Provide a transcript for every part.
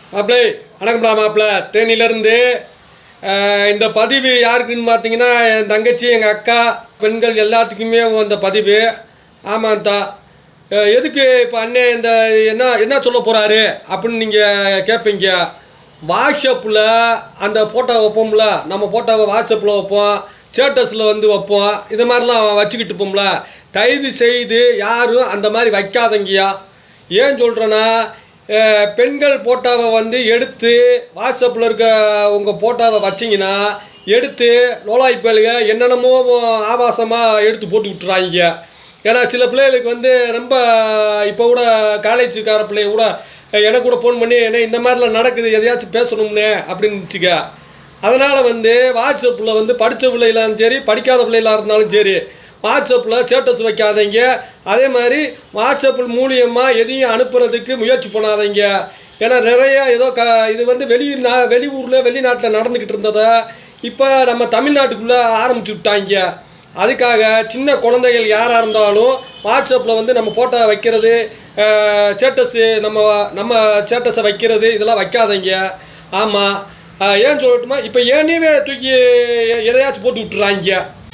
மாப்பிள்ளை வணக்கம்டா மாப்பிள்ள தேனியிலேருந்து இந்த பதிவு யாருக்குன்னு பார்த்தீங்கன்னா என் தங்கச்சி எங்கள் அக்கா பெண்கள் எல்லாத்துக்குமே இந்த பதிவு ஆமாம் தான் அஹ் எதுக்கு இப்போ அண்ணே இந்த என்ன என்ன சொல்ல போகிறாரு அப்படின்னு நீங்கள் கேட்பீங்க வாட்ஸ்அப்பில் அந்த ஃபோட்டோ வைப்போம்ல நம்ம ஃபோட்டோவை வாட்ஸ்அப்பில் வைப்போம் ஸ்டேட்டஸில் வந்து வைப்போம் இது மாதிரிலாம் வச்சுக்கிட்டு இருப்போம்ல தயவு செய்து யாரும் அந்த மாதிரி வைக்காதங்கய்யா ஏன் சொல்கிறேன்னா அஹ், பெண்கள் ஃபோட்டோவை வந்து எடுத்து வாட்ஸ்அப்பில் இருக்க உங்கள் ஃபோட்டோவை வச்சிங்கன்னா எடுத்து லோலாய் பயலுக என்னென்னமோ ஆபாசமாக எடுத்து போட்டு விட்டுறாங்க ஏன்னா சில பிள்ளைகளுக்கு வந்து ரொம்ப இப்போ கூட காலேஜுக்கார பிள்ளைய கூட அஹ், எனக்கு கூட ஃபோன் பண்ணி என்ன இந்த மாதிரிலாம் நடக்குது எதையாச்சும் பேசணும்னே அப்படின்னு வச்சுக்க அதனால் வந்து வாட்ஸ்அப்பில் வந்து படித்த பிள்ளைகளாலும் சரி படிக்காத பிள்ளைகளாக இருந்தாலும் சரி வாட்ஸ்அப்பில் ஸ்டேட்டஸ் வைக்காதீங்க அதே மாதிரி வாட்ஸ்அப்பில் மூலியமாக எதையும் அனுப்புறதுக்கு முயற்சி பண்ணாதீங்க ஏன்னா நிறைய ஏதோ க இது வந்து வெளி நா வெளியூரில் வெளிநாட்டில் நடந்துக்கிட்டு இருந்ததை இப்போ நம்ம தமிழ்நாட்டுக்குள்ளே ஆரம்பிச்சு விட்டாங்க அதுக்காக சின்ன குழந்தைகள் யாராக இருந்தாலும் வாட்ஸ்அப்பில் வந்து நம்ம ஃபோட்டோ வைக்கிறது ஸ்டேட்டஸு நம்ம நம்ம ஸ்டேட்டஸை வைக்கிறது இதெல்லாம் வைக்காதீங்க ஆமாம் ஏன் சொல்லட்டுமா இப்போ ஏனே தூக்கி எ- எதையாச்சும் போட்டு விட்டுறாங்க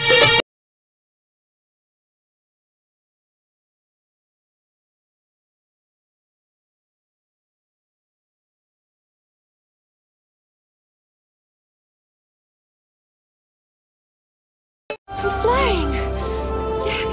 I'm flying. Jack.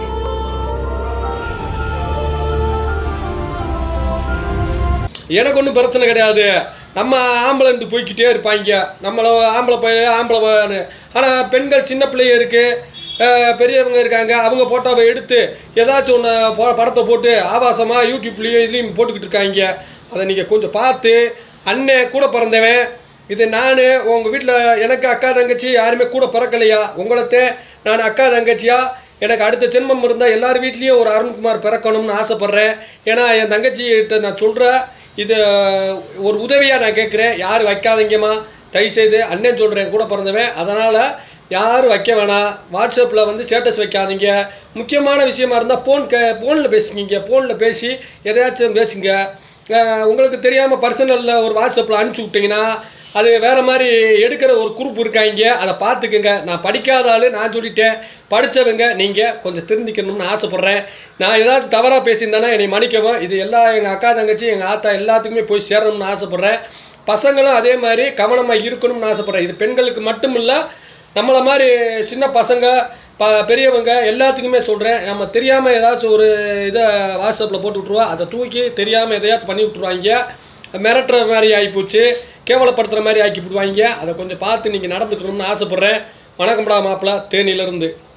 எனக்கு ஒன்றும் பிரச்சனை கிடையாது நம்ம ஆம்பளைன்ட்டு போய்க்கிட்டே இருப்பாங்க நம்மள ஆம்பளை பைய ஆம்பளை பையனு ஆனால் பெண்கள் சின்ன பிள்ளைங்க இருக்குது பெரியவங்க இருக்காங்க அவங்க ஃபோட்டோவை எடுத்து ஏதாச்சும் ஒன்று போ படத்தை போட்டு ஆபாசமாக யூடியூப்லேயும் இதுலேயும் போட்டுக்கிட்டு இருக்காங்க அதை நீங்கள் கொஞ்சம் பார்த்து அண்ணன் கூட பிறந்தவன் இது நான் உங்கள் வீட்டில் எனக்கு அக்கா தங்கச்சி யாருமே கூட பிறக்கலையா உங்களத்தே நான் அக்கா தங்கச்சியா எனக்கு அடுத்த ஜென்மம் இருந்தால் எல்லார் வீட்லேயும் ஒரு அருண்குமார் பிறக்கணும்னு ஆசைப்பட்றேன் ஏன்னா என் தங்கச்சிகிட்ட நான் சொல்கிறேன் இது ஒரு உதவியாக நான் கேட்குறேன் யார் வைக்காதீங்கம்மா தயவுசெய்து அண்ணன் சொல்கிறேன் கூட பிறந்தவன் அதனால் யாரும் வைக்க வேணாம் வாட்ஸ்அப்பில் வந்து ஸ்டேட்டஸ் வைக்காதீங்க முக்கியமான விஷயமா இருந்தால் ஃபோன் கே ஃபோனில் பேசுங்க ஃபோனில் பேசி எதையாச்சும் பேசுங்க அஹ் உங்களுக்கு தெரியாமல் பர்சனலில் ஒரு வாட்ஸ்அப்பில் அனுப்பிச்சி விட்டிங்கன்னா அது வேறு மாதிரி எடுக்கிற ஒரு குரூப் இருக்காங்க அதை பார்த்துக்குங்க நான் படிக்காத ஆள் நான் சொல்லிட்டேன் படித்தவங்க நீங்கள் கொஞ்சம் திருந்திக்கணும்னு ஆசைப்பட்றேன் நான் ஏதாச்சும் தவறாக பேசியிருந்தேன்னா என்னை மன்னிக்கவும் இது எல்லா எங்கள் அக்கா தங்கச்சி எங்கள் ஆத்தா எல்லாத்துக்குமே போய் சேரணும்னு ஆசைப்பட்றேன் பசங்களும் அதே மாதிரி கவனமாக இருக்கணும்னு ஆசைப்பட்றேன் இது பெண்களுக்கு மட்டும் இல்லை நம்மளை மாதிரி சின்ன பசங்க ப பெரியவங்க எல்லாத்துக்குமே சொல்கிறேன் நம்ம தெரியாமல் ஏதாச்சும் ஒரு இதை வாட்ஸ்அப்பில் போட்டு விட்ருவோம் அதை தூக்கி தெரியாமல் எதையாச்சும் பண்ணி விட்ருவாங்க மிரட்டுற மாதிரி ஆகிப்போச்சு கேவலப்படுத்துகிற மாதிரி ஆக்கி விடுவாங்க அதை கொஞ்சம் பார்த்து நீங்கள் நடந்துக்கணும்னு ஆசைப்பட்றேன் வணக்கம்டா மாப்பிள்ள தேனியிலேருந்து